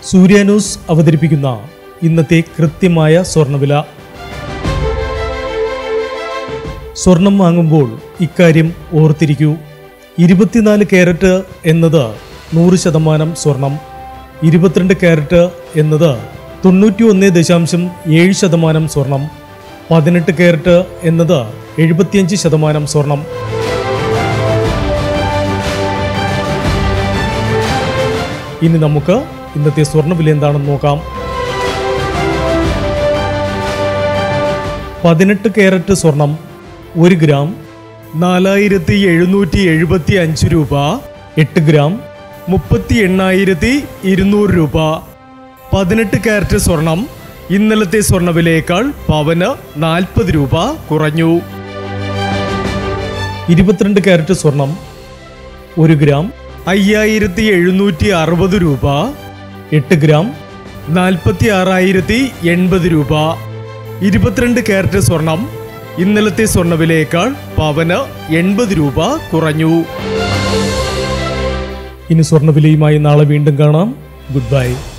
സൂര്യ news അവതരിപ്പിക്കുന്ന ഇന്നത്തെ കൃത്യമായ സ്വർണ്ണവില സ്വർണം വാങ്ങുമ്പോൾ ഇക്കാര്യം ഓർത്തിരിക്കൂ ഇരുപത്തിനാല് ക്യാരറ്റ് എന്നത് നൂറ് ശതമാനം സ്വർണം ഇരുപത്തിരണ്ട് ക്യാരറ്റ് എന്നത് തൊണ്ണൂറ്റി ഒന്ന് ദശാംശം ഏഴ് ശതമാനം സ്വർണം പതിനെട്ട് ക്യാരറ്റ് എന്നത് എഴുപത്തിയഞ്ച് ശതമാനം സ്വർണം ഇനി നമുക്ക് ഇന്നത്തെ സ്വർണ്ണവില എന്താണെന്ന് നോക്കാം പതിനെട്ട് ക്യാരറ്റ് സ്വർണം ഒരു ഗ്രാം നാലായിരത്തി എഴുന്നൂറ്റി എഴുപത്തി അഞ്ച് രൂപ എട്ട് ഗ്രാം മുപ്പത്തി എണ്ണായിരത്തി ഇരുന്നൂറ് രൂപ പതിനെട്ട് ക്യാരറ്റ് സ്വർണം ഇന്നലത്തെ സ്വർണ്ണവിലയേക്കാൾ പവന് നാൽപ്പത് രൂപ കുറഞ്ഞു ഇരുപത്തിരണ്ട് ക്യാരറ്റ് സ്വർണം ഒരു ഗ്രാം അയ്യായിരത്തി എഴുന്നൂറ്റി അറുപത് രൂപ എട്ട് ഗ്രാം നാൽപ്പത്തി ആറായിരത്തി എൺപത് രൂപ ഇരുപത്തിരണ്ട് ക്യാരറ്റ് സ്വർണം ഇന്നലത്തെ സ്വർണ്ണവിലയേക്കാൾ പവന് എൺപത് രൂപ കുറഞ്ഞു ഇനി സ്വർണ്ണവിലയുമായി നാളെ വീണ്ടും കാണാം ഗുഡ് ബൈ